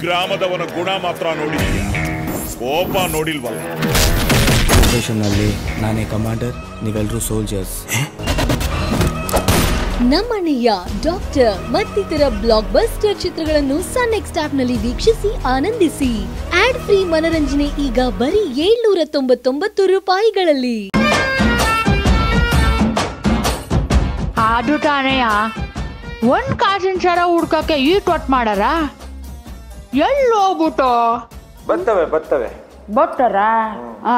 ಗ್ರಾಮದವನ ಗುಣ ಮಾತ್ರ ನೋಡಿದೀಯ ಕೋಪ ನೋಡಿಲ್ವಲ್ಲ ಆಪರೇಷನ್ನಲ್ಲಿ ನಾನೇ ಕಮಾಂಡರ್ ನೀವೆಲ್ಲರೂ ಸೋಲ್ಜರ್ಸ್ ನಮ್ಮನೆಯ ಡಾಕ್ಟರ್ ಮತ್ತಿತರ ಬ್ಲಾಕ್ ಬಸ್ಟರ್ ಚಿತ್ರಗಳನ್ನು ಸನ್ ನೆಕ್ಸ್ಟ್ ನಲ್ಲಿ ವೀಕ್ಷಿಸಿ ಆನಂದಿಸಿ ಆಡ್ ಫ್ರೀ ಮನರಂಜನೆ ಈಗ ಬರೀ ಏಳ್ನೂರ ತೊಂಬತ್ತೊಂಬತ್ತು ರೂಪಾಯಿಗಳಲ್ಲಿ ಅದು ತಾನೆಯ ಒಂದ್ ಕಾಸಿನ ಸರ ಹುಡ್ಕಕ್ಕೆ ಈ ತೊಟ್ ಮಾಡಾರ ಎಲ್ಲಿ ಹೋಗ್ಬಿಟ್ಟು ಬರ್ತವೆ ಬರ್ತವೆ ಬರ್ತಾರ ಹಾ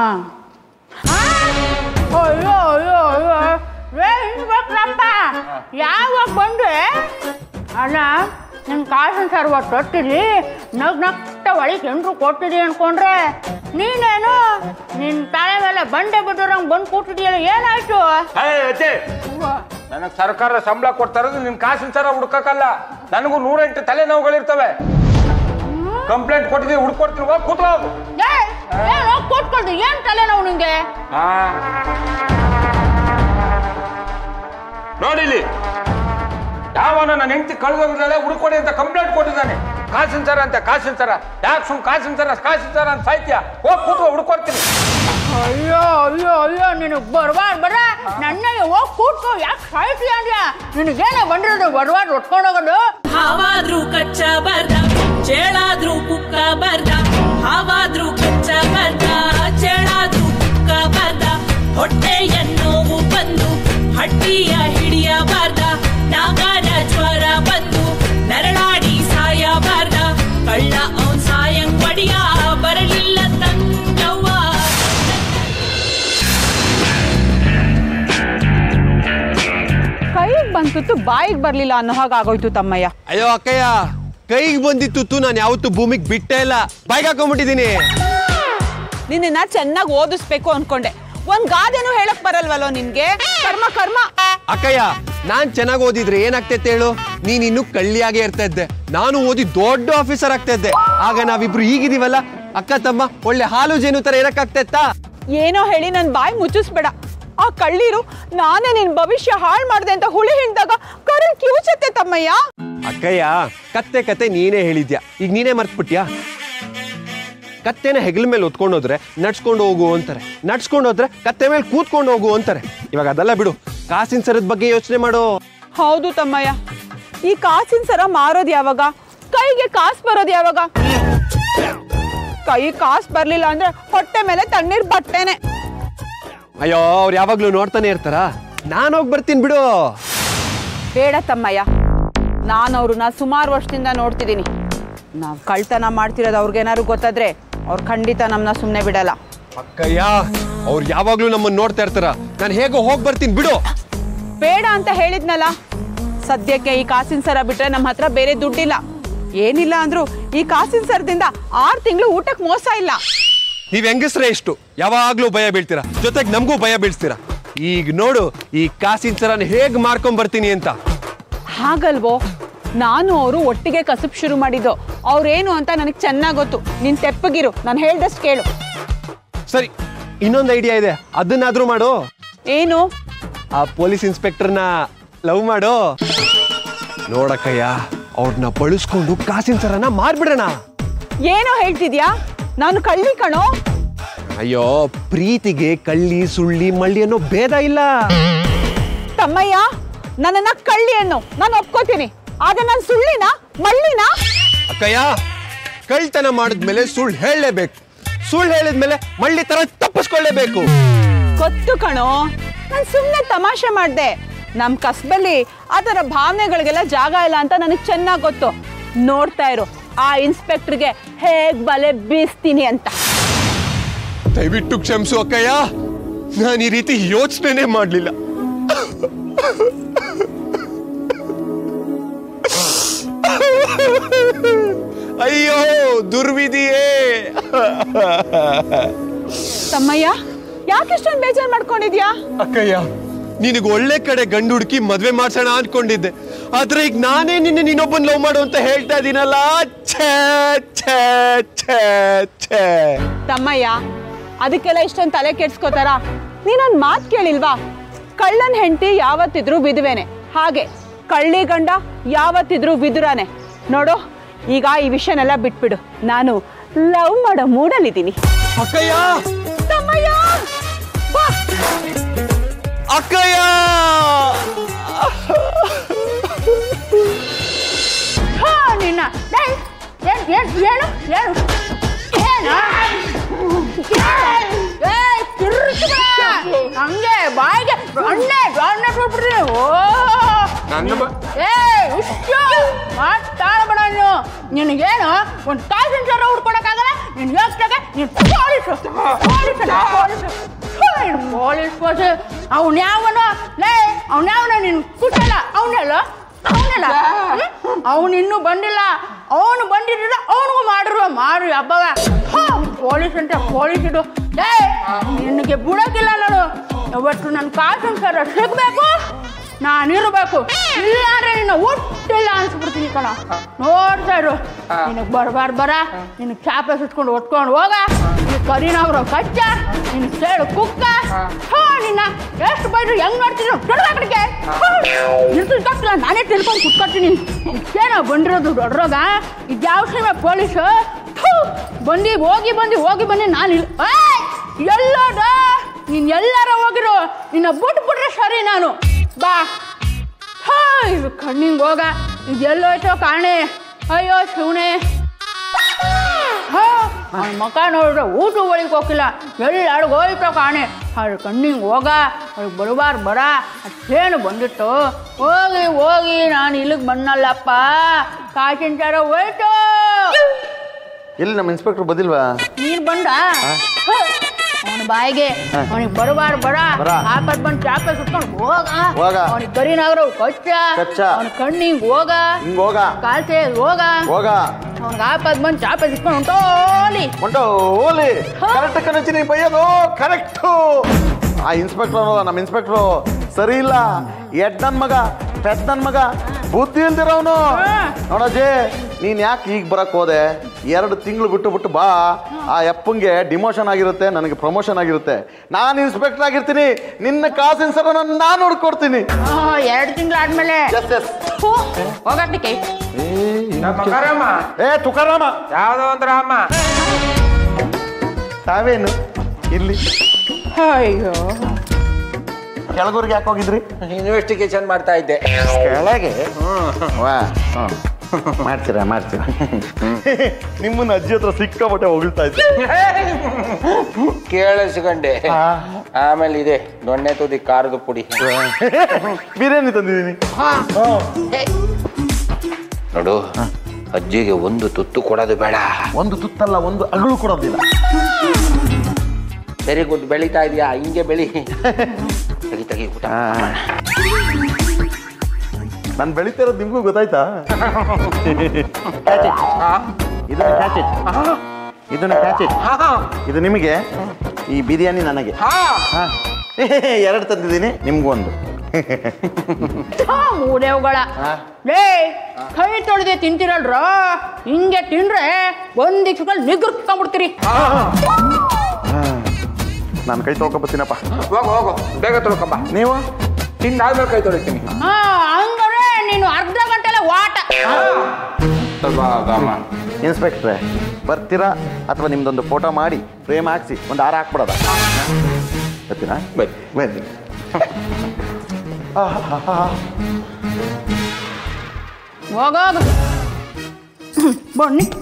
ಅಯ್ಯೋ ಅಯ್ಯೋ ಅಯ್ಯೋ ರೇ ಇನ್ಬೇಕ್ರಪ್ಪ ಯಾವಾಗ ಬಂದ್ರೆ ಅಲ್ಲ ನಿನ್ ಕಾಸಿನ ಸರ್ವ ತೊಟ್ಟಿಲಿ ನಗ್ ನಗ್ತ ಒಳಗೆ ಎಂಟ್ರು ಕೊಟ್ಟಿದಿ ಅನ್ಕೊಂಡ್ರೆ ನೀನೇನು ನಿನ್ ತಲೆ ಮೇಲೆ ಬಂಡೆ ಬಿದ್ದೋರಂಗ್ ಬಂದು ಕೂತಿದೀಯಲ್ಲ ಏನಾಯ್ತು ಅಜ್ಜೆ ನನಗೆ ಸರ್ಕಾರ ಸಂಬಳ ಕೊಡ್ತಾರದು ನಿನ್ ಕಾಸಿನ ಸರ ಹುಡ್ಕಕ್ಕಲ್ಲ ನನಗೂ ನೂರೆಂಟು ತಲೆನೋವುಗಳಿರ್ತವೆ ಕಂಪ್ಲೇಂಟ್ ಕೊಟ್ಟಿದ್ದೀವಿ ಹುಡ್ಕೊಡ್ತೀನಿ ಹೋಗಿ ಕೂತ್ಕೋ ಹೋಗು. ಏ ಏನ್ ಹೋಗ್ ಕೂತ್ಕೊಳ್ದು ಏನ್ ತಲೆನೋವು ನಿಂಗೆ ಆ. ನೋಡಿಲಿ ಯಾವನ ನನ್ನ ಹೆಂಡತಿ ಕಳೆದೋಗಿದ್ದಾಳೆ ಹುಡ್ಕೊಡಿ ಅಂತ ಕಂಪ್ಲೇಂಟ್ ಕೊಟ್ಟಿದ್ದಾನೆ ಕಾಸಿನ ಸರ ಅಂತ ಕಾಸಿನ ಸರ ಯಾಕೆ ಸುಮ್ ಕಾಸಿನ ಸರ ಕಾಸಿನ ಸರ ಅಂತ ಸಾಹಿತ್ಯ ಹೋಗಿ ಕೂತ್ಕೋ ಹುಡ್ಕೊಡ್ತೀನಿ ಅಯ್ಯೋ ಅಯ್ಯೋ ಅಯ್ಯೋ ನಿನಗ್ ಬರ್ಬಾರ್ದು ಬರ ನನ್ನ ಹೋಗಿ ಕೂತ್ಕೋ ಯಾಕೆ ಸಾಯ್ತೀಯ ಅಂದ್ಯ ನಿನಗೇನ ಬಂದಿರೋದು ಬರ್ಬಾರ್ದು ಹೊತ್ಕೊಂಡು ಹೋಗೋದು ಹಾವಾದ್ರೂ ಕಚ್ಚ ಬರ್ದ ಚೇಳಾದ್ರೂ ಕುಕ್ಕ ಬರ್ದ ಹಾವಾದ್ರೂ ಕಚ್ಚ ಬರ್ದ ಚೇಳಾದ್ರೂ ಕುಕ್ಕ ಬರ್ದ ಹೊಟ್ಟೆಯನ್ನೋವು ಬಂದು ಹಟ್ಟಿಯ ಹಿಡಿಯಬಾರ್ದ ನಾಗನ ಜ್ವರ ಬಂದು ನರಳಾಡಿ ಸಾಯಬಾರ್ದ ಕಳ್ಳ ಅವನ್ ಸಾಯಂ ಪಡಿಯ ಬರಲಿಲ್ಲ ತಂಗವ್ವ ಕೈಗೆ ಬಂತು ಬಾಯಿಗೆ ಬರ್ಲಿಲ್ಲ ಅನ್ನೋ ಹಾಗಾಗೋಯ್ತು ತಮ್ಮಯ್ಯ ಅಯ್ಯೋ ಅಕ್ಕಯ್ಯ ಕೈಗೆ ಬಂದಿತ್ತು ನಾನು ಯಾವತ್ತು ಭೂಮಿಗೆ ಬಿಟ್ಟೇ ಇಲ್ಲ ಬಾಯ್ಗೆ ಹಾಕೊಂಡ್ಬಿಟ್ಟಿದ್ದೀನಿ ನಿನ್ನ ಚೆನ್ನಾಗಿ ಓದಿಸ್ಬೇಕು ಅನ್ಕೊಂಡೆ ಒಂದ್ ಗಾದೆನೂ ಹೇಳಕ್ ಬರಲ್ವಲ್ಲೋ ನಿನ್ಗೆ ಕರ್ಮ ಕರ್ಮ ಅಕ್ಕಯ್ಯ ನಾನ್ ಚೆನ್ನಾಗಿ ಓದಿದ್ರೆ ಏನಾಗ್ತೈತೆ ಹೇಳು ನೀನ್ ಇನ್ನು ಕಳ್ಳಿಯಾಗೆ ಇರ್ತಾ ಇದ್ದೆ ನಾನು ಓದಿ ದೊಡ್ಡ ಆಫೀಸರ್ ಆಗ್ತಾ ಇದ್ದೆ ಆಗ ನಾವಿಬ್ರು ಈಗಿದೀವಲ್ಲ ಅಕ್ಕ ತಮ್ಮ ಒಳ್ಳೆ ಹಾಲು ಜೇನು ತರ ಇರಕ್ಕಾಗ್ತಾ ಏನೋ ಹೇಳಿ ನನ್ ಬಾಯಿ ಮುಚ್ಚಿಸ್ಬೇಡ ಆ ಕಳ್ಳೀರು ನಾನೇ ನಿನ್ ಭವಿಷ್ಯ ಹಾಳು ಮಾಡ್ದೆ ಅಂತ ಹುಳಿ ಹಿಂಡ್ದಾಗ ಕರಳ್ ಕಿವುಚತ್ತೆ ತಮ್ಮಯ್ಯ ಅಕ್ಕಯ್ಯ ಕತ್ತೆ ಕತೆ ನೀನೇ ಹೇಳಿದ್ಯಾ ಈಗ ನೀನೇ ಮರ್ತ್ಬಿಟ್ಯಾ ಕತ್ತೆನ ಹೆಗಲ ಮೇಲೆ ಹೊತ್ಕೊಂಡು ಹೋದ್ರೆ ನಡ್ಸ್ಕೊಂಡು ಹೋಗು ಅಂತಾರೆ ನಡ್ಸ್ಕೊಂಡು ಹೋದ್ರೆ ಕತ್ತೆ ಮೇಲೆ ಕೂತ್ಕೊಂಡು ಹೋಗು ಅಂತಾರೆ ಇವಾಗ ಅದೆಲ್ಲ ಬಿಡು ಕಾಸಿನ ಸರದ ಬಗ್ಗೆ ಯೋಚನೆ ಮಾಡು ಹೌದು ತಮ್ಮಯ್ಯ ಈ ಕಾಸಿನ ಸರ ಮಾರೋದ್ ಯಾವಾಗ ಕೈಗೆ ಕಾಸು ಬರೋದು ಯಾವಾಗ ಕೈ ಕಾಸು ಬರ್ಲಿಲ್ಲ ಅಂದ್ರೆ ಹೊಟ್ಟೆ ಮೇಲೆ ತಣ್ಣೀರ್ ಬಟ್ಟೆನೆ ಅಯ್ಯೋ ಅವ್ರು ಯಾವಾಗ್ಲೂ ನೋಡ್ತಾನೆ ಇರ್ತಾರ ನಾನು ಹೋಗಿ ಬರ್ತೀನಿ ಬಿಡು ಬೇಡ ತಮ್ಮಯ್ಯ ನಾನು ಅವ್ರನ್ನ ಸುಮಾರು ವರ್ಷದಿಂದ ನೋಡ್ತಿದ್ದೀನಿ ನಾವು ಕಳ್ತನ ಮಾಡ್ತಿರೋದು ಅವ್ರಿಗೇನಾದ್ರು ಗೊತ್ತಾದ್ರೆ ಅವ್ರು ಖಂಡಿತ ನಮ್ಮನ್ನ ಸುಮ್ಮನೆ ಬಿಡಲ್ಲ ಅಕ್ಕಯ್ಯ ಅವ್ರು ಯಾವಾಗ್ಲೂ ನಮ್ಮನ್ನ ನೋಡ್ತಾ ಇರ್ತಾರ ನಾನು ಹೇಗೋ ಹೋಗಿ ಬರ್ತೀನಿ ಬಿಡು ಬೇಡ ಅಂತ ಹೇಳಿದ್ನಲ್ಲ ಸದ್ಯಕ್ಕೆ ಈ ಕಾಸಿನ ಸರ ಬಿಟ್ರೆ ನಮ್ಮ ಹತ್ರ ಬೇರೆ ದುಡ್ಡಿಲ್ಲ ಏನಿಲ್ಲ ಅಂದ್ರು ಈ ಕಾಸಿನ ಸರದಿಂದ ಆರು ತಿಂಗಳು ಊಟಕ್ಕೆ ಮೋಸ ಇಲ್ಲ ನೀವ್ ಹೆಂಗಸ್ರೆ ಇಷ್ಟು ಯಾವಾಗ್ಲೂ ಭಯ ಬೀಳ್ತೀರಾ ಜೊತೆಗೆ ನಮಗೂ ಭಯ ಬೀಳ್ಸ್ತೀರಾ ಈಗ ನೋಡು ಈ ಕಾಸಿನ ಸರನ ಹೇಗ್ ಮಾರ್ಕೊಂಡ್ ಬರ್ತೀನಿ ಅಂತ ಹಾಗಲ್ವೋ ನಾನು ಅವರು ಒಟ್ಟಿಗೆ ಕಸಬ್ ಶುರು ಮಾಡಿದ್ದು ಅವ್ರೇನು ಅಂತ ನನಗೆ ಚೆನ್ನಾಗಿ ಗೊತ್ತು ನೀನ್ ತೆಪ್ಪಗಿರು ನಾನು ಹೇಳ್ದಷ್ಟು ಕೇಳು ಸರಿ ಇನ್ನೊಂದು ಐಡಿಯಾ ಇದೆ ಅದನ್ನಾದ್ರೂ ಮಾಡು ಏನು ಆ ಪೊಲೀಸ್ ಇನ್ಸ್ಪೆಕ್ಟರ್ನ ಲವ್ ಮಾಡು ನೋಡಕ್ಕಯ್ಯ ಅವ್ರನ್ನ ಬಳಸ್ಕೊಂಡು ಕಾಸಿನ ಸರನ ಮಾರ್ಬಿಡೋಣ ಏನೋ ಹೇಳ್ತಿದ್ಯಾ ನಾನು ಕಳ್ಳಿ ಕಣೋ ಅಯ್ಯೋ ಪ್ರೀತಿಗೆ ಕಳ್ಳಿ ಸುಳ್ಳಿ ಮಳ್ಳಿ ಅನ್ನೋ ಭೇದ ಇಲ್ಲ ತಮ್ಮಯ್ಯ ನನ್ನನ್ನ ಕಳ್ಳಿ ಅನ್ನು ನಾನು ಒಪ್ಕೋತೀನಿ ಆದ್ರೆ ನಾನು ಸುಳ್ಳಿನ ಮಳ್ಳಿನ ಅಕ್ಕಯ್ಯ ಕಳ್ತನ ಮಾಡಿದ್ಮೇಲೆ ಸುಳ್ಳು ಹೇಳಲೇಬೇಕು ಸುಳ್ಳು ಹೇಳಿದ್ಮೇಲೆ ಮಳ್ಳಿ ತರ ತಪ್ಪಿಸ್ಕೊಳ್ಳೇಬೇಕು ಗೊತ್ತು ಕಣೋ ನಾನು ಸುಮ್ಮನೆ ತಮಾಷೆ ಮಾಡಿದೆ ನಮ್ಮ ಕಸ್ಬಲ್ಲಿ ಆ ಥರ ಭಾವನೆಗಳಿಗೆಲ್ಲ ಜಾಗ ಇಲ್ಲ ಅಂತ ನನಗೆ ಚೆನ್ನಾಗಿ ಗೊತ್ತು ನೋಡ್ತಾ ಇರು ಆ ಇನ್ಸ್ಪೆಕ್ಟರ್ಗೆ ಹೇಗ್ ಬಲೆ ಬೀಸ್ತೀನಿ ಅಂತ ದಯವಿಟ್ಟು ಕ್ಷಮಿಸು ಅಕ್ಕಯ್ಯ ನಾನು ಈ ರೀತಿ ಯೋಚನೆನೇ ಮಾಡಲಿಲ್ಲ ಅಯ್ಯೋ ದುರ್ವಿಧಿಯೇ ತಮ್ಮಯ್ಯ ಯಾಕೆಷ್ಟೊಂದು ಬೇಜಾರು ಮಾಡ್ಕೊಂಡಿದ್ಯಾ ಅಕ್ಕಯ್ಯ ನಿನಗೆ ಒಳ್ಳೆ ಕಡೆ ಗಂಡು ಹುಡುಕಿ ಮದ್ವೆ ಮಾಡ್ಸೋಣ ಅನ್ಕೊಂಡಿದ್ದೆ ಆದ್ರೆ ಈಗ ನಾನೇ ನಿನ್ನೆ ನೀನೊಬ್ಬನ್ ಲವ್ ಮಾಡು ಅಂತ ಹೇಳ್ತಾ ಇದೀನಲ್ಲ ಛೇ ಛೇ ಛೇ ಛೇ ತಮ್ಮಯ್ಯ ಅದಕ್ಕೆಲ್ಲ ಇಷ್ಟೊಂದು ತಲೆ ಕೆಡ್ಸ್ಕೋತಾರ ನೀನೊಂದು ಮಾತು ಕೇಳಿಲ್ವಾ ಕಳ್ಳನ್ ಹೆಂಡತಿ ಯಾವತ್ತಿದ್ರೂ ವಿಧವೇನೆ ಹಾಗೆ ಕಳ್ಳಿ ಗಂಡ ಯಾವತ್ತಿದ್ರೂ ವಿದುರಾನೆ ನೋಡು ಈಗ ಈ ವಿಷಯನೆಲ್ಲ ಬಿಟ್ಬಿಡು ನಾನು ಲವ್ ಮಾಡೋ ಮೂಡಲ್ಲಿದ್ದೀನಿ ಅಕ್ಕಯ್ಯ ತಮ್ಮಯ್ಯ ಬಾ ಅಕ್ಕಯ್ಯ ಹಾ ನಿನ್ನ ಡೇಯ್, ಏನ್ ಏನ್ ಏನು ಏನು ಏನು ಏಯ್ ತಿರ್ಗಿಸ್ಬೇಡ. ಹಂಗೆ ಬಾಯಿಗೆ ಅಣ್ಣೆ ಅಣ್ಣೆ ಬಿಟ್ಬಿಡ್ತೀನಿ ಓ ನನ್ನ ಬ- ಏಯ್ ಉಶ್ಶು ಮಾತಾಡಬೇಡ ನೀನು ನಿನಗೇನು ಒಂದು ಕಾಸಿನ ಸರ ಹುಡ್ಕೊಡಕ್ಕಾಗಲ್ಲ ನೀನು ಯೋಗ್ತಾಗ ನೀನು ಪೊಲೀಸು ಪೊಲೀಸ್ ಪೊಲೀಸ್ ಪೊಲೀಸ್ ಪೋಸ್ ಅವ್ನು ಯಾವನು ಲೇ ಅವ್ನು ಯಾವನ ನೀನು ಕುಟ್ಟಲ್ಲ ಅವನಲ್ಲ ಅವನಲ್ಲ ಅವನು ಇನ್ನೂ ಬಂದಿಲ್ಲ ಅವನು ಬಂದಿರಲಿಲ್ಲ ಅವನಿಗೂ ಮಾಡಿರುವ ಮಾರು ಹಬ್ಬವ ಪೊಲೀಸ್ ಅಂತ ಪೊಲೀಸ್ ಇಡು ಏ ನಿನಗೆ ಬಿಡೋಕ್ಕಿಲ್ಲ ನಾನು ಇವತ್ತು ನನ್ನ ಕಾಸಿನ ಸರ ಸಿಗ್ಬೇಕು ನಾನಿರ್ಬೇಕು ಇಲ್ಲ ಅಂದ್ರೆ ನಿನ್ನ ಹುಟ್ಟಿಲ್ಲ ಅನ್ಸ್ಬಿಡ್ತೀನಿ ಕಣ ನೋಡ್ತಾ ಇರು ನಿನಗೆ ಬರ್ಬಾರ್ ಬರ ನಿನಗೆ ಚಾಪೆ ಸುಟ್ಕೊಂಡು ಒಟ್ಕೊಂಡು ಹೋಗ ನಿನಗೆ ಕರಿನವ್ರ ಕಚ್ಚ ನಿನ್ ಸೇಳು ಕುಕ್ಕ ಹೋ ನಿನ್ನ ಎಷ್ಟು ಬೈದ್ರು ಹೆಂಗ್ ನೋಡ್ತಿದ್ರು ದೊಡ್ಡದಾಗಡಿಗೆ ಇರ್ತಿಲ್ಲ ನಾನೇ ತಿಳ್ಕೊಂಡು ಕುತ್ಕೊತೀನಿ ಏನೋ ಬಂದಿರೋದು ದೊಡ್ಡರೋಗ ಇದ್ಯಾವ ಸಿನಿಮಾ ಪೊಲೀಸು ಥು, ಬಂದು ಹೋಗಿ ಬಂದು ಹೋಗಿ ಬಂದು ನಾನು ಇಲ್ಲ ಏಯ್! ಎಲ್ಲೋದ ನೀನ್ ಎಲ್ಲಾರ ಹೋಗಿರೋ ನಿನ್ನ ಬಿಟ್ಟು ಬಿಟ್ರೆ ಸರಿ ನಾನು ಬಾ ಹಾ ಇದು ಕಣ್ಣಿಂಗ್ ಹೋಗ ಇದು ಎಲ್ಲೋಯ್ತೋ ಕಾಣೆ ಅಯ್ಯೋ ಶಿವನೇ ಹಾ ಅವ್ನ ಮಕ ನೋಡಿದ್ರೆ ಊಟ ಒಳಗೆ ಹೋಗಿಲ್ಲ ಎಲ್ಲಾರು ಹೋಯ್ತೋ ಕಾಣೆ ಅವ್ರ ಕಣ್ಣಿಂಗ್ ಹೋಗ ಅವ್ರಿಗೆ ಬರಬಾರ್ ಬರ ಅದೇನು ಬಂದಿತ್ತು ಹೋಗಿ ಹೋಗಿ ನಾನು ಇಲ್ಲಿಗೆ ಬಂದಲ್ಲಪ್ಪ ಕಾಸಿನ ಜರ ಹೋಯ್ತು ಎಲ್ಲಿ ನಮ್ಮ ಇನ್ಸ್ಪೆಕ್ಟರ್ ಬಂದಿಲ್ವಾ ನೀನ್ ಬಂದ ಅವನ ಬಾಯಿಗೆ ಅವನಿಗೆ ಬರಬಾರ್ ಬರ ಬರ. ಹಾಕದ್ ಬಂದ್ ಚಾಪೆ ಸುತ್ಕೊಂಡು ಹೋಗ ಹೋಗ. ಅವನಿಗೆ ಕರಿನಾಗ್ರ ಕಚ್ಚ ಕಚ್ಚ. ಅವನ ಕಣ್ಣಿಂಗ್ ಹೋಗ ಹಿಂಗ್ ಹೋಗ ಕಾಲ್ಸೆ ಹೋಗ ಹೋಗ ಅವ್ನಿಗೆ ಹಾಕದ್ ಬಂದ್ ಚಾಪೆ ಸುತ್ಕೊಂಡು ಹೊಂಟೋಲಿ ಹೊಂಟೋ ಓಲಿ ಕರೆಕ್ಟ್ ಕನಚಿನಿ ಬೈಯೋದು ಕರೆಕ್ಟು ಆ ಇನ್ಸ್ಪೆಕ್ಟರ್ ನಮ್ಮ ಇನ್ಸ್ಪೆಕ್ಟ್ರು ಸರಿ ಇಲ್ಲ ಎಡ್ ನನ್ ಮಗ ಪೆದ್ ನನ್ ಮಗ ಬುದ್ಧಿ ಇಲ್ದಿರೋನು ನೋಡಜ್ಜಿ ನೀನ್ ಯಾಕೆ ಈಗ ಬರಕ್ ಹೋದೆ ಎರಡು ತಿಂಗಳು ಬಿಟ್ಟು ಬಿಟ್ಟು ಬಾ ಆ ಅಪ್ಪಂಗೆ ಡಿಮೋಷನ್ ಆಗಿರುತ್ತೆ ನನಗೆ ಪ್ರಮೋಷನ್ ಆಗಿರುತ್ತೆ ನಾನು ಇನ್ಸ್ಪೆಕ್ಟರ್ ಆಗಿರ್ತೀನಿ ನಿನ್ನ ಕಾಸಿನ ಸರ ನಾನು ಹುಡ್ಕೊಡ್ತೀನಿ ಎರಡು ತಿಂಗಳಾದ್ಮೇಲೆ ಎಸ್ ಎಸ್ ಹೋಗಟ್ಟಿಕೆ ನಮ್ಮ ಮಕರಮ್ಮ ಏ ತುಕಾರಾಮ ಯಾವ್ದೋ ಒಂದ್ ರಾಮ ತಾವೇನು ಇಲ್ಲಿ ಅಯ್ಯೋ ಕೆಳಗೂರಿಗೆ ಯಾಕೆ ಹೋಗಿದ್ರಿ ಇನ್ವೆಸ್ಟಿಗೇಷನ್ ಮಾಡ್ತಾ ಇದ್ದೆ ಕೆಳಗೆ ವಾ ಹ್ಮ್. ಮಾಡ್ತೀರಾ ಮಾಡ್ತೀರಾ ನಿಮ್ಮನ್ನ ಅಜ್ಜಿ ಹತ್ರ ಸಿಕ್ಕಾಪಟ್ಟೆ ಹೊಗಳ್ತಾ ಇದ್ದೆ ಕೇಳಿಸ್ಕೊಂಡೆ ಆಮೇಲೆ ಇದೆ ದೊಣ್ಣೆ ತುದಿ ಖಾರದ ಪುಡಿ ಬಿರಿಯಾನಿ ತಂದಿದ್ದೀನಿ ನೋಡು ಅಜ್ಜಿಗೆ ಒಂದು ತುತ್ತು ಕೊಡೋದು ಬೇಡ ಒಂದು ತುತ್ತಲ್ಲ ಒಂದು ಅಗಳು ಕೊಡೋದಿಲ್ಲ ವೆರಿ ಗುಡ್ ಬೆಳೀತಾ ಇದೆಯಾ ಹಿಂಗೆ ಬೆಳಿ ತೆಗಿ ತೆಗಿ ಊಟ ನಾನು ಬೆಳಿತಾ ಇರೋದು ನಿಮ್ಗೂ ಗೊತ್ತಾಯ್ತಾ ಇದನ್ನ catch it. ಇದನ್ನ catch it. ಇದು ನಿಮಗೆ ಈ ಬಿರಿಯಾನಿ ನನಗೆ ಹಾ. ಎರಡು ತಂದಿದ್ದೀನಿ ನಿಮ್ಗೂ ಒಂದು ಮೂದೇವುಗಳ ಲೇ ಕೈ ತೊಳೆದೆ ತಿಂತಿರಲ್ರ ಹಿಂಗೆ ತಿಂದ್ರೆ ಒಂದ್ ದಿವ್ಸದಲ್ಲಿ ನಿಗ್ರಕೊಂಡ್ಬಿಡ್ತೀರಿ ನಾನು ಕೈ ತೊಳ್ಕೊಬತ್ತೀನಪ್ಪ ಹೋಗು ಹೋಗು ಬೇಗ ತೊಳ್ಕೊಂಬ ನೀವು ತಿಂದಾದ್ಮೇಲೆ ಕೈ ತೊಳಿತೀನಿ ಹಾ ಹಂಗಾರೆ ನೀನು ಅರ್ಧ ಗಂಟೆಲೆ ವಾಟ ಇನ್ಸ್ಪೆಕ್ಟ್ರೆ ಬರ್ತೀರಾ ಅಥವಾ ನಿಮ್ದೊಂದು ಫೋಟೋ ಮಾಡಿ ಫ್ರೇಮ್ ಹಾಕ್ಸಿ ಒಂದು ಹಾರ ಹಾಕ್ಬಿಡೋದ ಬರ್ತೀರಾ ಬನ್ನಿ. ಬನ್ನಿ ಹೋಗೋಗ ಬನ್ನಿ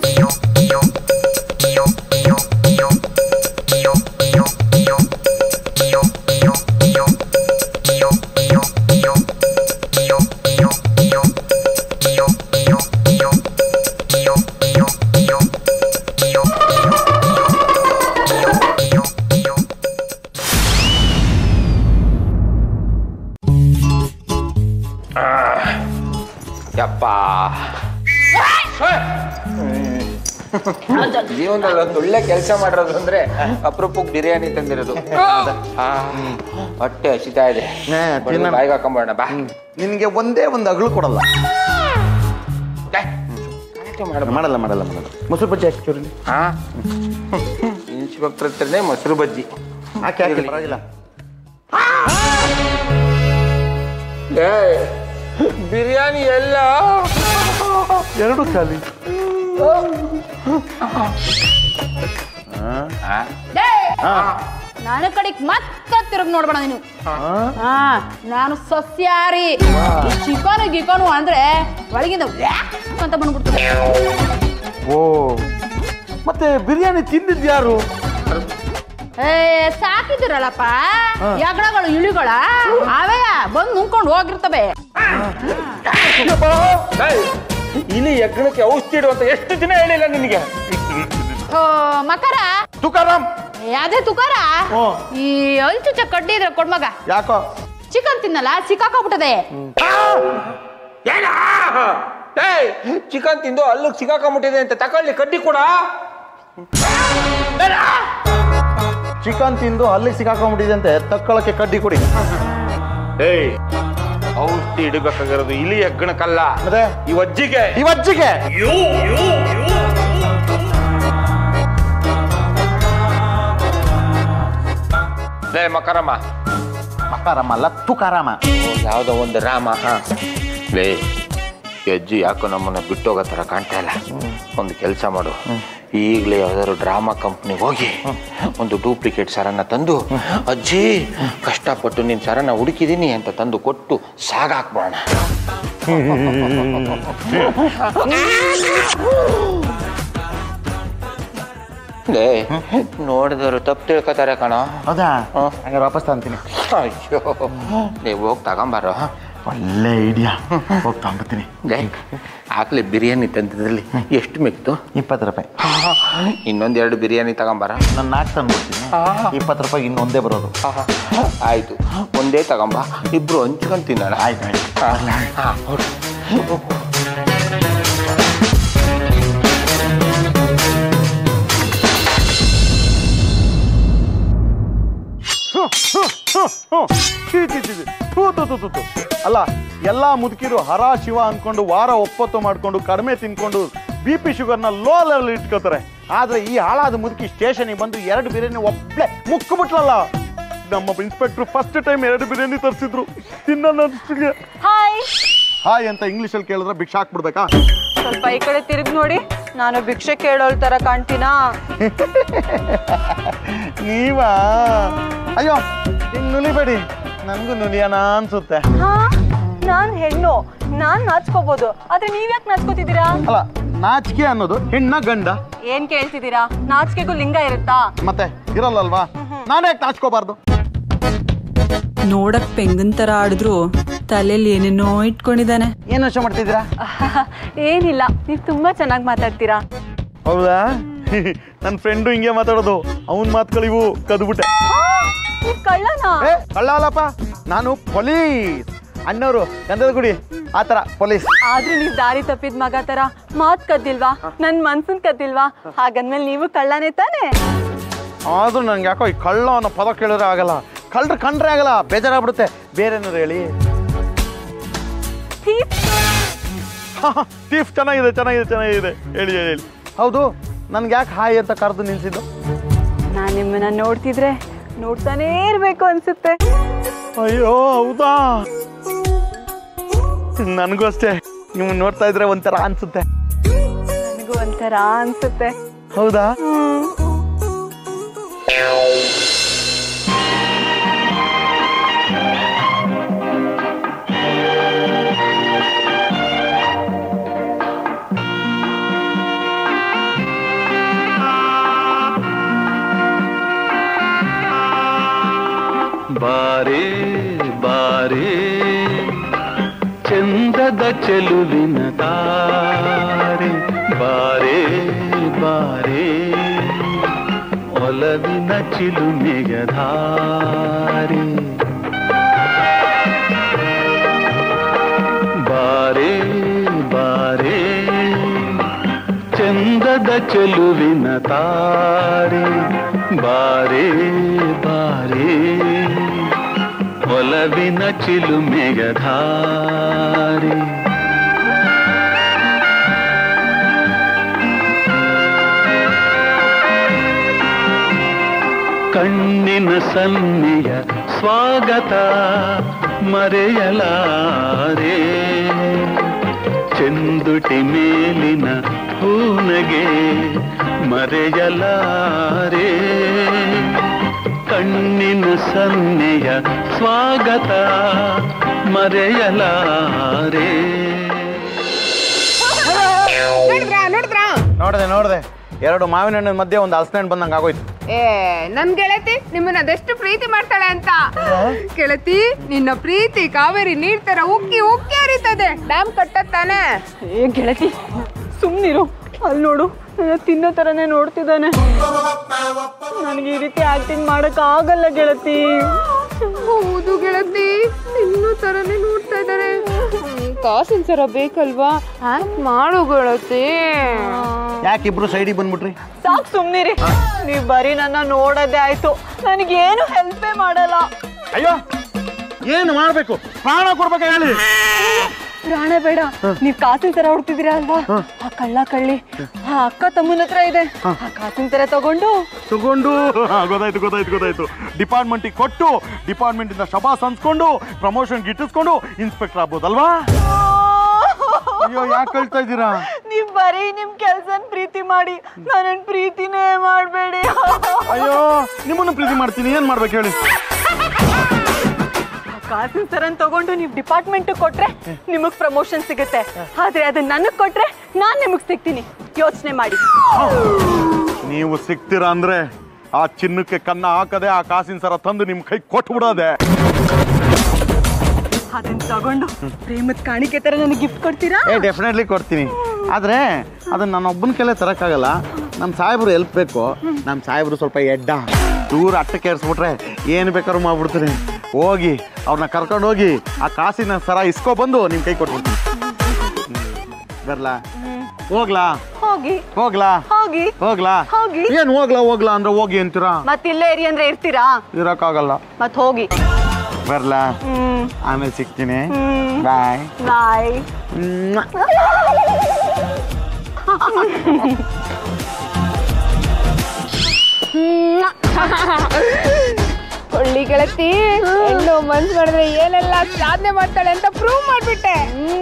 ಯಪ್ಪ ಜೀವನದಲ್ಲಿ ಒಂದು ಒಳ್ಳೆ ಕೆಲಸ ಮಾಡಿರೋದು ಅಂದ್ರೆ ಅಪರೂಪಕ್ಕೆ ಬಿರಿಯಾನಿ ತಂದಿರೋದು ಆ, ಹೊಟ್ಟೆ ಹಸಿತಾ ಇದೆ ಹಾ, ತಿನ್ನೋಣ. ಬಾಯಿಗೆ ಹಾಕೊಂಬೋಣ ಬಾ ನಿನಗೆ ಒಂದೇ ಒಂದು ಅಗಳು ಕೊಡಲ್ಲ ಏ, ಗಲಾಟೆ ಮಾಡು. ಮಾಡಲ್ಲ ಮಾಡಲ್ಲ ಮಾಡಲ್ಲ ಮೊಸರು ಬಜ್ಜಿ ಹಾಕಿ ಚೂರಿ ಹಾ ಇನ್ಸ್ಪೆಕ್ಟರ್ ಹತ್ರನೇ ಮೊಸರು ಬಜ್ಜಿ ಹಾಕಿ ಹಾಕಿ ಇರ್ಲಿ. ಪರವಾಗಿಲ್ಲ ಏ, ಬಿರಿಯಾನಿ ಎಲ್ಲ ಎರಡು ಖಾಲಿ ನನ್ನ ಕಡೆಗ್ ಮತ್ತೆ ತಿರುಗ್ ನೋಡ್ಬೇಡ ನೀನು ಹಾ ನಾನು ಸಸ್ಯಾರಿ ಈ ಚಿಕನ್ ಗಿಕನು ಅಂದ್ರೆ ಒಳಗಿಂದ ವ್ಯಾಕ್ ಅಂತ ಬಂದ್ಬಿಡ್ತದೆ ಓ ಮತ್ತೆ ಬಿರಿಯಾನಿ ತಿಂದಿದ್ದು ಯಾರು ಏ ಸಾಕಿದಿರಲ್ಲಪ್ಪ ಯಗಣಗಳು ಇಳಿಗಳ ಅವೇ ಬಂದು ನುಂಗ್ಕೊಂಡು ಹೋಗಿರ್ತವೆ ಏಯ್, ಇಲಿ ಯಜ್ಞಕ್ಕೆ ಔಷಧಿ ಇಡು ಅಂತ ಎಷ್ಟು ದಿನ ಹೇಳಿಲ್ಲ ನಿನಗೆ ಓ, ಮಕರ ತುಕಾರಾಮ್ ಅದೇ ತುಕಾರ ಹ್ಮ್. ಈ ಅಲ್ಚುಚ್ಚ ಕಡ್ಡಿ ಇದ್ರೆ ಕೊಡ್ಮಗ ಯಾಕೋ ಚಿಕನ್ ತಿನ್ನಲ್ಲ ಸಿಕ್ಕಾಕೋಗ್ಬಿಟ್ಟದೆ ಏನ ಏಯ್ ಚಿಕನ್ ತಿಂದು ಅಲ್ಲಿಗೆ ಸಿಗಾಕೊಂಬಿಟ್ಟಿದೆ ಅಂತ ತಕೊಳ್ಳಿ ಕಡ್ಡಿ ಕೂಡ ಚಿಕನ್ ತಿಂದು ಅಲ್ಲಿಗೆ ಸಿಕ್ಕಾಕೊಂಡ್ಬಿಟ್ಟಿದೆ ಅಂತೆ ತಕ್ಕೊಳಕ್ಕೆ ಕಡ್ಡಿ ಕೊಡಿ ಏಯ್ ಔಷಧಿ ಇಡಬೇಕಾಗಿರೋದು ಇಲಿ ಯಜ್ಞಕ್ಕಲ್ಲ ಮತ್ತೆ ಈ ಅಜ್ಜಿಗೆ ಈ ಅಜ್ಜಿಗೆ ಲೇ ಮಕರಮ್ಮ ಮಕಾರಮ್ಮ ಅಲ್ಲ ತುಕಾರಾಮ ಯಾವುದೋ ಒಂದು ರಾಮ ಲೇ ಈ ಅಜ್ಜಿ ಯಾಕೋ ನಮ್ಮನ್ನ ಬಿಟ್ಟೋಗೋ ಥರ ಕಾಣ್ತಾ ಇಲ್ಲ ಒಂದು ಕೆಲಸ ಮಾಡು ಈಗಲೇ ಯಾವ್ದಾದ್ರು ಡ್ರಾಮಾ ಕಂಪ್ನಿಗೆ ಹೋಗಿ ಒಂದು ಡೂಪ್ಲಿಕೇಟ್ ಸರನ್ನ ತಂದು ಅಜ್ಜಿ ಕಷ್ಟಪಟ್ಟು ನಿನ್ನ ಸರನ್ನ ಹುಡುಕಿದೀನಿ ಅಂತ ತಂದು ಕೊಟ್ಟು ಸಾಗಾಕ್ಬೋಣ ಲೇ ನೋಡಿದವರು ತಪ್ಪು ತಿಳ್ಕೊತಾರೆ ಕಣೋ ಹೌದಾ ಹಂಗಾರೆ ವಾಪಸ್ ತಂತೀನಿ ಅಯ್ಯೋ ನೀವು ಹೋಗಿ ತಗೊಂಬಾರೋ ಒಳ್ಳೆ ಐಡಿಯಾ ಹೋಗಿ ತಗೊಂಬರ್ತೀನಿ ಲೇ, ಆಗ್ಲೇ ಬಿರಿಯಾನಿ ತಂದಿದ್ರಲ್ಲಿ ಎಷ್ಟು ಮಿಕ್ತು ಇಪ್ಪತ್ತು ರೂಪಾಯಿ ಇನ್ನೊಂದ್ ಎರಡು ಬಿರಿಯಾನಿ ತಗೊಂಬಾರ ನಾನು ನಾಲ್ಕು ತಂದ್ಬಿಡ್ತೀನಿ ಇಪ್ಪತ್ತು ರೂಪಾಯಿ ಇನ್ನೊಂದೇ ಬರೋದು ಆಯ್ತು ಒಂದೇ ತಗೊಂಬ ಇಬ್ರು ಹಂಚ್ಕೊಂಡ್ ತಿನ್ನೋಣ ಆಯ್ತು ಆಯ್ತು ಹಾ, ಹೊರ್ಡು. ಛೀ, ಛೀ, ಛೀ, ಛೀ. ಥು, ಥು, ಥು, ಥು, ಥು. ಅಲ್ಲ ಎಲ್ಲಾ ಮುದುಕಿರು ಹರ ಶಿವ ಅನ್ಕೊಂಡು ವಾರ ಒಪ್ಪತ್ತು ಮಾಡ್ಕೊಂಡು ಕಡಿಮೆ ತಿನ್ಕೊಂಡು ಬಿ ಪಿ ಶುಗರ್ನ ಲೋ ಲೆವೆಲ್ ಇಟ್ಕೋತಾರೆ ಆದ್ರೆ ಈ ಹಾಳಾದ ಮುದುಕಿ ಸ್ಟೇಷನ್ಗೆ ಬಂದು ಎರಡು ಬಿರಿಯಾನಿ ಒಬ್ಳೆ ಮುಕ್ಕು ನಮ್ಮ ಇನ್ಸ್ಪೆಕ್ಟರ್ ಫಸ್ಟ್ ಟೈಮ್ ಎರಡು ಬಿರಿಯಾನಿ ತರಿಸಿದ್ರು ತಿನ್ನೋಣ ಹಾಯ್ ಹಾಯ್ ಅಂತ ಇಂಗ್ಲೀಷಲ್ಲಿ ಕೇಳಿದ್ರೆ ಭಿಕ್ಷೆ ಹಾಕ್ಬಿಡ್ಬೇಕಾ ಸ್ವಲ್ಪ ಈ ಕಡೆ ತಿರುಗಿ ನೋಡಿ ನಾನು ಭಿಕ್ಷೆ ಕೇಳೋಳ್ ತರ ಕಾಣ್ತೀನಾ ನೀವಾ ಅಯ್ಯೋ ಹಿಂಗ್ ನುಲಿಬೇಡಿ ನನಗೂ ನುಲಿಯೋಣ ಅನ್ಸುತ್ತೆ ಹಾ ನಾನ್ ಹೆಣ್ಣು ನಾನ್ ನಾಚ್ಕೋಬಹುದು ಆದ್ರೆ ನೀವ್ಯಾಕೆ ನಾಚ್ಕೋತಿದ್ದೀರಾ ಅಲ್ಲ ನಾಚಿಕೆ ಅನ್ನೋದು ಹೆಣ್ಣ ಗಂಡ ಏನ್ ಕೇಳ್ತಿದ್ದೀರಾ ನಾಚಿಕೆಗೂ ಲಿಂಗ ಇರುತ್ತಾ ಮತ್ತೆ ಇರಲ್ಲಲ್ವಾ ನಾನೇ ಯಾಕೆ ನಾಚ್ಕೋಬಾರ್ದು ನೋಡಕ್ ಪೆಂಗನ್ ತರ ಆಡಿದ್ರು ತಲೆಯಲ್ಲಿ ಏನೇನೋ ಇಟ್ಕೊಂಡಿದ್ದಾನೆ ಏನು ಯೋಚನೆ ಮಾಡ್ತಿದ್ದೀರಾ ಏನಿಲ್ಲ ನೀವ್ ತುಂಬಾ ಚೆನ್ನಾಗಿ ಮಾತಾಡ್ತೀರಾ ಹೌದಾ ನನ್ನ ಫ್ರೆಂಡು ಹಿಂಗೆ ಮಾತಾಡೋದು ಅವನ್ ಮಾತುಗಳಿವು ಕದ್ಬಿಟ್ಟೆ ನೀವ್ ಕಳ್ಳನಾ ಏ ಕಳ್ಳ ಅಲ್ಲಪ್ಪ ನಾನು ಪೊಲೀಸ್ ಅಣ್ಣವರು ಗಂಧದ ಗುಡಿ ಆ ಥರ ಪೊಲೀಸ್ ಆದ್ರೂ ನೀವ್ ದಾರಿ ತಪ್ಪಿದ ಮಗ ತರ ಮಾತ್ ಕದ್ದಿಲ್ವಾ ನನ್ ಮನ್ಸನ್ ಕದ್ದಿಲ್ವಾ ಹಾಗಂದ್ಮೇಲೆ ನೀವು ಕಳ್ಳನೇ ತಾನೇ ಆದ್ರೂ ನಂಗೆ ಯಾಕೋ ಈ ಕಳ್ಳ ಅನ್ನೋ ಪದ ಕೇಳಿದ್ರೆ ಆಗಲ್ಲ ಕಳ್ರ ಕಂಡ್ರೆ ಆಗಲ್ಲ ಬೇಜಾರಾಗ್ಬಿಡುತ್ತೆ ಬೇರೆ ಏನಾದ್ರು ಹೇಳಿ Thief. ಟೀಫ್ ಚೆನ್ನಾಗಿದೆ ಚೆನ್ನಾಗಿದೆ ಚೆನ್ನಾಗಿದೆ ಹೇಳಿ ಹೇಳಿ ಹೇಳಿ ಹೌದು ನನ್ಗೆ ಯಾಕೆ ಹಾಯ್ ಅಂತ ಕರೆದು ನಿಲ್ಸಿದ್ದು ನಾನ್ ನಿಮ್ಮನ್ನ ನೋಡ್ತಿದ್ರೆ ನೋಡ್ತಾನೇ ಇರ್ಬೇಕು ಅನ್ಸುತ್ತೆ ಅಯ್ಯೋ ಹೌದಾ ನನಗೂ ಅಷ್ಟೇ ನೀವು ನೋಡ್ತಾ ಇದ್ರೆ ಒಂಥರ ಅನ್ಸುತ್ತೆ ನನಗೂ ಒಂಥರ ಅನ್ಸುತ್ತೆ ಹೌದಾ ಬಾರೆ ಬಾರೆ ಚಂದದ ಚೆಲುವಿನ ತಾರೆ ಬಾರೆ ಬಾರೆ ಒಲವಿನ ಚಿಲುಮೆಯ ಧಾರೆ ಬಾರೆ ಬಾರೆ ಚಂದದ ಚೆಲುವಿನ ತಾರೆ ಬಾರೆ ಬಾರೆ ಒಲವಿನ ಚಿಲುಮೆಯ ಧಾರೆ ಕಣ್ಣಿನ ಸನ್ನೆಯ ಸ್ವಾಗತ ಮರೆಯಲಾರೆ ಚೆಂದುಟಿ ಮೇಲಿನ ಹೂನ ಮರೆಯಲಾರೆ ಕಣ್ಣಿನ ಸನ್ನೆಯ ಸ್ವಾಗತ ಮರೆಯಲಾರೆ ನೋಡ್ದೆ ನೋಡ್ದೆ ಎರಡು ಮಾವಿನ ಹಣ್ಣಿನ ಮಧ್ಯೆ ಒಂದು ಹಲಸಿನ ಹಣ್ಣು ಬಂದಂಗೆ ಆಗೋಯ್ತು ಏ ನನ್ ಗೆಳತಿ ನಿಮ್ಮನ್ನ ಅದೆಷ್ಟು ಪ್ರೀತಿ ಮಾಡ್ತಾಳೆ ಅಂತ ಗೆಳತಿ ನಿನ್ನ ಪ್ರೀತಿ ಕಾವೇರಿ ನೀರ್ ತರ ಉಕ್ಕಿ ಉಕ್ಕಿ ಹರಿತದೆ ಡ್ಯಾಮ್ ಕಟ್ಟತ್ತಾನೆ ಏ ಗೆಳತಿ ಸುಮ್ಮನಿರು ಅಲ್ಲಿ ನೋಡು ನನ್ನ ತಿನ್ನೋ ಥರನೇ ನೋಡ್ತಿದ್ದಾನೆ ನನಗೆ ಈ ರೀತಿ ಆಕ್ಟಿಂಗ್ ಮಾಡಕ್ ಆಗಲ್ಲ ಗೆಳತಿ ಹೌದು ಗೆಳತಿ ಇನ್ನೂ ತರನೇ ನೋಡ್ತಾ ಇದ್ದಾರೆ ಕಾಸಿನ ಸರ ಬೇಕಲ್ವಾ ಆಕ್ಟ್ ಮಾಡು ಗೆಳತಿ ಯಾಕೆ ಇಬ್ರು ಸೈಡಿಗೆ ಬಂದ್ಬಿಟ್ರಿ ಸಾಕು ಸುಮ್ಮನಿರಿ ನೀವು ಬರೀ ನನ್ನ ನೋಡೋದೇ ಆಯ್ತು ನನಗೇನು ಹೆಲ್ಪೇ ಮಾಡಲ್ಲ ಅಯ್ಯೋ ಏನು ಮಾಡ್ಬೇಕು ಪ್ರಾಣ ಕೊಡ್ಬೇಕು ಹೇಳಿ ಪ್ರಾಣ ಬೇಡ ನೀವ್ ಕಾಸಿನ ತರ ಹುಡ್ತಿದ್ದೀರಾ ಅಲ್ವಾ ಆ ಕಳ್ಳ ಕಳ್ಳಿ ಆ ಅಕ್ಕ ತಮ್ಮನ ಹತ್ರ ಇದೆ ಆ ಕಾಸಿನ ತರ ತಗೊಂಡು ತಗೊಂಡು ಹಾ, ಗೊತ್ತಾಯ್ತು ಗೊತ್ತಾಯ್ತು ಗೊತ್ತಾಯ್ತು ಡಿಪಾರ್ಟ್ಮೆಂಟಿಗೆ ಕೊಟ್ಟು ಡಿಪಾರ್ಟ್ಮೆಂಟ್ ಇಂದ ಶಬಾಸ್ ಅನ್ಸ್ಕೊಂಡು ಪ್ರಮೋಷನ್ ಗಿಟ್ಟಿಸ್ಕೊಂಡು ಇನ್ಸ್ಪೆಕ್ಟರ್ ಆಗ್ಬೋದಲ್ವಾ ಅಯ್ಯೋ ಯಾಕೆ ಕಳ್ತಾ ಇದ್ದೀರಾ ನೀವ್ ಬರೀ ನಿಮ್ ಕೆಲ್ಸನ್ ಪ್ರೀತಿ ಮಾಡಿ ನನ್ನ ಪ್ರೀತಿನೇ ಮಾಡ್ಬೇಡಿ ಅಯ್ಯೋ ನಿಮ್ಮನ್ನು ಪ್ರೀತಿ ಮಾಡ್ತೀನಿ ಏನ್ ಮಾಡ್ಬೇಕು ಹೇಳಿ ಆ ಕಾಸಿನ ಸರನ್ ತಗೊಂಡು ನೀವ್ ಡಿಪಾರ್ಟ್ಮೆಂಟ್ ಕೊಟ್ರೆ ನಿಮಗ್ ಪ್ರಮೋಷನ್ ಸಿಗುತ್ತೆ ಆದ್ರೆ ಅದನ್ನ ನನಗ್ ಕೊಟ್ರೆ ನಾನ್ ನಿಮಗ್ ಸಿಗ್ತೀನಿ ಯೋಚನೆ ಮಾಡಿ ನೀವು ಸಿಗ್ತೀರಾ ಅಂದ್ರೆ ಆ ಚಿನ್ನಕ್ಕೆ ಕನ್ನ ಹಾಕದೆ ಆ ಕಾಸಿನ ಸರ ತಂದು ನಿಮ್ ಕೈ ಕೊಟ್ಟು ಬಿಡೋದೆ ಅದನ್ನ ತಗೊಂಡು ಪ್ರೇಮದ ಕಾಣಿಕೆ ತರ ನನಗೆ ಗಿಫ್ಟ್ ಕೊಡ್ತೀರಾ ಏ ಡೆಫಿನೆಟ್ಲಿ ಕೊಡ್ತೀನಿ ಆದ್ರೆ ಅದನ್ನ ನಾನು ಒಬ್ಬನ ಕೈಲೇ ತರಕ್ಕಾಗಲ್ಲ ನಮ್ಮ ಸಾಹೇಬ್ರು ಎಲ್ಪ್ ಬೇಕು ನಮ್ಮ ಸಾಹೇಬ್ರು ಸ್ವಲ್ಪ ಎಡ್ಡ ದೂರ ಅಟ್ಟಕ್ಕೆ ಏರ್ಸ್ಬಿಟ್ರೆ ಏನು ಬೇಕಾದ್ರೂ ಮಾಡ್ಬಿಡ್ತೀನಿ ಹೋಗಿ ಅವ್ರನ್ನ ಕರ್ಕೊಂಡು ಹೋಗಿ ಆ ಕಾಸಿನ ಸರ ಇಸ್ಕೊ ಬಂದು ನಿಮ್ಮ ಕೈ ಕೊಟ್ಬಿಡ್ತೀನಿ ಬರ್ಲಾ ಹೋಗ್ಲಾ ಹೋಗಿ ಹೋಗ್ಲಾ ಹೋಗಿ ಹೋಗ್ಲಾ ಹೋಗಿ. ಏನ್ ಹೋಗ್ಲಾ ಹೋಗ್ಲಾ ಅಂದ್ರೆ ಹೋಗಿ ಅಂತೀರಾ ಮತ್ ಇಲ್ಲೇ ಇರಿ ಅಂದ್ರೆ ಇರ್ತೀರಾ ಇರಕ್ಕಾಗಲ್ಲ ಮತ್ ಹೋಗಿ ಬರ್ಲಾ ಹ್ಮ್ ಆಮೇಲೆ ಸಿಗ್ತೀನಿ ಹ್ಮ್. ಬಾಯ್ ಬಾಯ್ ಒಳ್ಳಿ ಗೆಳತಿ ಹೆಣ್ಣು ಮನ್ಸ್ ಮಾಡಿದ್ರೆ ಏನೆಲ್ಲ ಸಾಧನೆ ಮಾಡ್ತಾಳೆ ಅಂತ ಪ್ರೂವ್ ಮಾಡ್ಬಿಟ್ಟೆ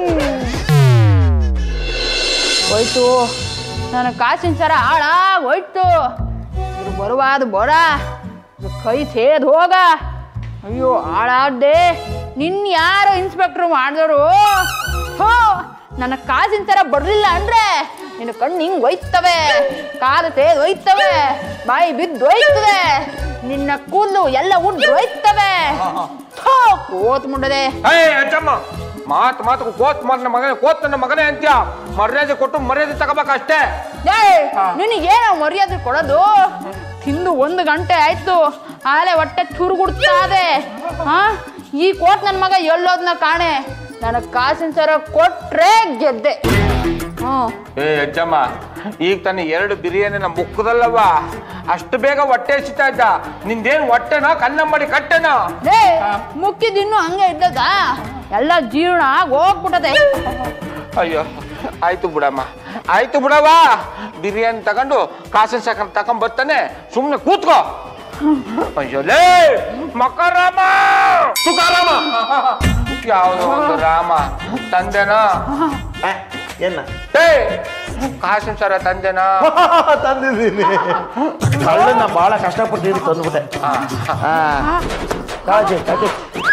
ಹೋಯ್ತು ನನ್ನ ಕಾಸಿನ ಸರ ಹಾಳಾಗ್ ಹೋಯ್ತು ಇವ್ರು ಬರುವಾದ ಬರ ಇವ್ರ್ ಕೈ ಸೇದ್ ಹೋಗ ಅಯ್ಯೋ ಹಾಳಾದ್ದೆ ನಿನ್ ಯಾರು ಇನ್ಸ್ಪೆಕ್ಟರ್ ಮಾಡಿದವರು ಹೋ ನನ್ನ ಕಾಸಿನ ಸರ ಬರ್ಲಿಲ್ಲ ಅಂದ್ರೆ ನಿನ್ನ ಕಣ್ಣು ಹಿಂಗ್ ಒಯ್ತವೆ ಕಾಲು ಸೇದ್ ಒಯ್ತವೆ ಬಾಯಿ ಬಿದ್ದು ಒಯ್ತವೆ ನಿನ್ನ ಕೂದಲು ಎಲ್ಲ ಉಂಡು ಒಯ್ತವೆ ಥೋ, ಕೋತ್ ಮುಂಡದೆ ಏಯ್ ಅಜ್ಜಮ್ಮ ಮಾತ್ ಮಾತು ಕೋತ್ ನನ್ನ ಮಗನೇ ಕೋತ್ ನನ್ನ ಮಗನೇ ಅಂತ್ಯ ಮರ್ಯಾದೆ ಕೊಟ್ಟು ಮರ್ಯಾದೆ ತಗೋಬೇಕಷ್ಟೇ ಏಯ್ ನಿನಗೇನ ಮರ್ಯಾದೆ ಕೊಡೋದು ತಿಂದು ಒಂದು ಗಂಟೆ ಆಯ್ತು ಆಲೆ ಹೊಟ್ಟೆ ಚುರುಗುಡ್ತಾ ಇದೆ ಹಾ ಈ ಕೋಟ್ ನನ್ನ ಮಗ ಎಲ್ಲೋದ್ನ ಕಾಣೆ ನನಗೆ ಕಾಸಿನ ಸರ ಕೊಟ್ರೆ ಗೆದ್ದೆ ಹ್ಞೂ ಏ ಅಜ್ಜಮ್ಮ ಈಗ ತಾನೇ ಎರಡು ಬಿರಿಯಾನಿನ ಮುಕ್ಕದಲ್ಲವ ಅಷ್ಟು ಬೇಗ ಹೊಟ್ಟೆ ಹಸಿತಾ ಇದ್ದ ನಿಂದೇನ್ ಹೊಟ್ಟೆನೋ ಕನ್ನ ಮಾಡಿ ಕಟ್ಟೆನೋ ಲೇ ಮುಕ್ಕಿದಿನ್ನು ಹಂಗೆ ಇದ್ದದ ಎಲ್ಲ ಜೀರ್ಣ ಆಗಿ ಹೋಗ್ಬಿಟ್ಟದೆ ಅಯ್ಯೋ ಆಯ್ತು ಬಿಡಮ್ಮ ಆಯ್ತು ಬಿಡವ ಬಿರಿಯಾನಿ ತಗೊಂಡು ಕಾಸಿನ ಸಾಕ ತಗೊಂಡ್ ಬರ್ತಾನೆ ಸುಮ್ಮನೆ ಕೂತ್ಕೋ ಅಯ್ಯೋ ಲೇ ಮಕರಾಮ ತುಕಾರಾಮ ಯಾವ್ದೋ ಒಂದು ರಾಮ ತಂದೆನಾ ಏನ ಏ ಕಾಸಿನ ಸರ ತಂದೆನಾ ತಂದಿದ್ದೀನಿ ಕಳ್ಳನ್ನ ಬಹಳ ಕಷ್ಟಪಟ್ಟು ತಂದ್ಬಿಟ್ಟೆ ಹಾ ಕಾಳಜಿ ಕಾಳಜಿ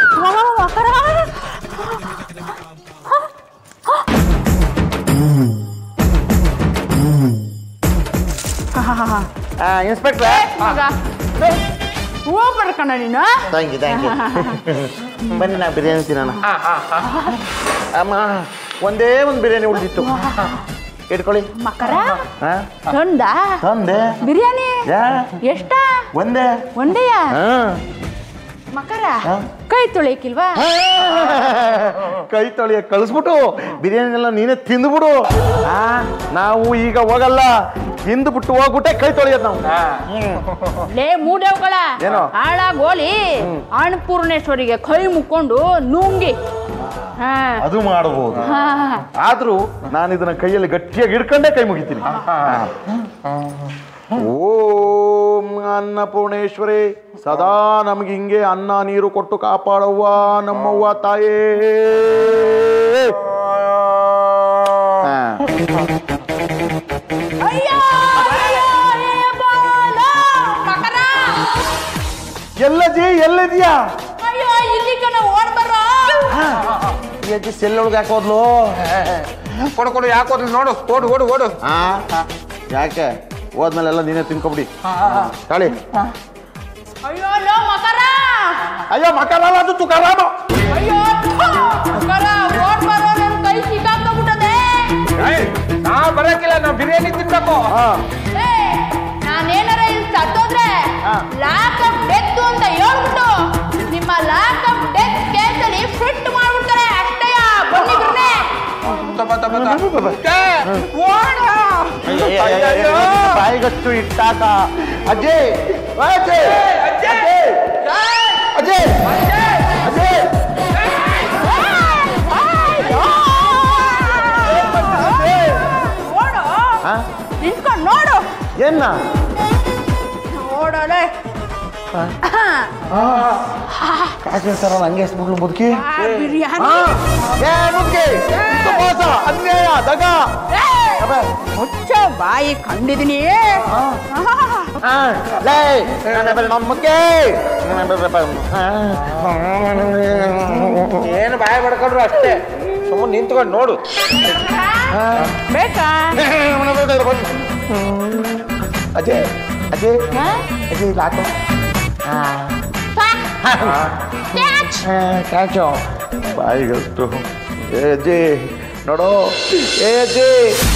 ಇನ್ಸ್ಪೆಕ್ಟ್ರೆ ಮಗ ಹೋಗ್ಬೇಡ ಕಣ ನೀನು ಥ್ಯಾಂಕ್ ಯು ಥ್ಯಾಂಕ್ ಯು ಬನ್ನಿ ನಾ ಬಿರಿಯಾನಿ ತಿನ್ನೋಣ ಅಮ್ಮ ಒಂದೇ ಒಂದು ಬಿರಿಯಾನಿ ಉಳಿದಿತ್ತು ಇಟ್ಕೊಳ್ಳಿ ಮಕರ ಹಾ ತಂದ ತಂದೆ ಬಿರಿಯಾನಿ ಯಾ ಎಷ್ಟ ಒಂದೇ ಒಂಡೆಯ ಹಾ ಮಕರ ಕೈ ತೊಳಿಯಕ್ಕಿಲ್ವಾ ಕೈ ತೊಳೆಯ ಕಳಿಸ್ಬಿಟ್ಟು ಬಿರಿಯಾನಿ ಎಲ್ಲ ನೀನೇ ತಿಂದ್ಬಿಡು ಆ, ನಾವು ಈಗ ಹೋಗಲ್ಲ ತಿಂದ್ಬಿಟ್ಟು ಹೋಗ್ಬಿಟ್ಟೆ ಕೈ ತೊಳೆಯೋದು ನಾವು ಲೇ ಮೂಡೇವ್ಗಳ ಏನೋ? ಹಾಳಾಗ್ ಹೋಲಿ ಅನ್ನಪೂರ್ಣೇಶ್ವರಿಗೆ ಕೈ ಮುಕ್ಕೊಂಡು ನುಂಗಿ ಹಾ ಅದು ಮಾಡಬಹುದು ಹಾ ಆದ್ರೂ ನಾನು ಇದನ್ನ ಕೈಯಲ್ಲಿ ಗಟ್ಟಿಯಾಗಿ ಹಿಡ್ಕೊಂಡೇ ಕೈ ಮುಗಿತೀನಿ ಓಂ ಅನ್ನಪೂರ್ಣೇಶ್ವರಿ ಸದಾ ನಮ್ಗೆ ಹಿಂಗೆ ಅನ್ನ ನೀರು ಕೊಟ್ಟು ಕಾಪಾಡವ್ವ ನಮ್ಮವ್ವ ತಾಯೇ ಹಾ. ಅಯ್ಯೋ ಅಯ್ಯೋ ಎಲ್ಲಜ್ಜಿ ಎಲ್ಲಿದ್ಯಾ ಅಯ್ಯೋ ಇಲ್ಲಿ ಕಣ ಓಡ್ ಬರೋ ಈ ಅಜ್ಜಿ ಸೆಲ್ಲೊಳಗೆ ಹಾಕೋದ್ಲು ಕೊಡು ಕೊಡು ಯಾಕೆ ಹೋದ್ಲು ನೋಡು ಓಡು ಓಡು ಓಡು ಆ ಯಾಕೆ ಹೋದ್ಮೇಲೆಲ್ಲ ನೀನೇ ತಿನ್ಕೊಬಿಡಿ ತಾಳಿ ಅಯ್ಯೋ ಲೋ ಮಕರ ಅಯ್ಯೋ ಮಕರಲ್ಲ ಅದು ತುಕಾರಾಮ ಅಯ್ಯೋ ಮಕರ ಓಡ್ ಬರೋ ನನ್ ಕೈ ಸಿಕ್ಕಾಕೊಂಡ್ಬಿಟ್ಟದೆ ನಾ ಬರಕಿಲ್ಲ ನಾ ಬಿರಿಯಾನಿ ತಿನ್ಬೇಕು ಏ, ನಾನೇನಾರ ಇಲ್ಲಿ ಸತ್ತೋದ್ರೆ ಲಾಕ್ ಅಪ್ ಡೆತ್ ಅಂತ ಹೇಳ್ಬಿಟ್ಟು ನಿಮ್ಮ ಲಾಕ್ ಅಪ್ ಡೆತ್ ಕೇಸಲ್ಲಿ ಫಿಟ್ ಮಾಡ್ಬಿಡ್ತಾರೆ ಅಷ್ಟೇಯ ಬನ್ನಿ ಬಿರ್ನೆ ಬಾಯಿಗಷ್ಟು ಇಟ್ಟಾಕ ಅಜಯ್ ಅಜಯ್ ಅಜಯ್ ಅಜಯ್ ಅಜಯ್ ನೋಡು ಆ? ನಿಂತ್ಕೊಂಡು ನೋಡು ಏನ್ನ ನೋಡಲೆ ಕಾಸಿನ ಸರ ಹಂಗೆ ಮಗಳು ಮುದುಕಿ ಬಿರಿಯಾನಿ ಏ ಮುದುಕಿ ಇದು ಮೋಸ ಅನ್ಯಾಯ ದಗ ಅಬ್ಬೆ. ಮುಚ್ಚ ಬಾಯಿ ಕಂಡಿದೀನಿ ಆ, ಲೇ ನನ್ನ ಬೆಲೆ ನಮ್ಮ ಮುದುಕಿ ಏನು ಬಾಯ್ ಬಡ್ಕೊಂಡ್ರು ಅಷ್ಟೇ ಸುಮ್ಮನೆ ನಿಂತ್ಕೊಂಡು ನೋಡು ಬೇಕಾ ಅಜಯ್ ಅಜಯ್ ಅಜಯ್ ಲಾಕು ಕ್ಯಾಚು ಬಾಯಿಗಷ್ಟು ಏ ಅಜ್ಜಿ ನೋಡು ಏ ಅಜ್ಜಿ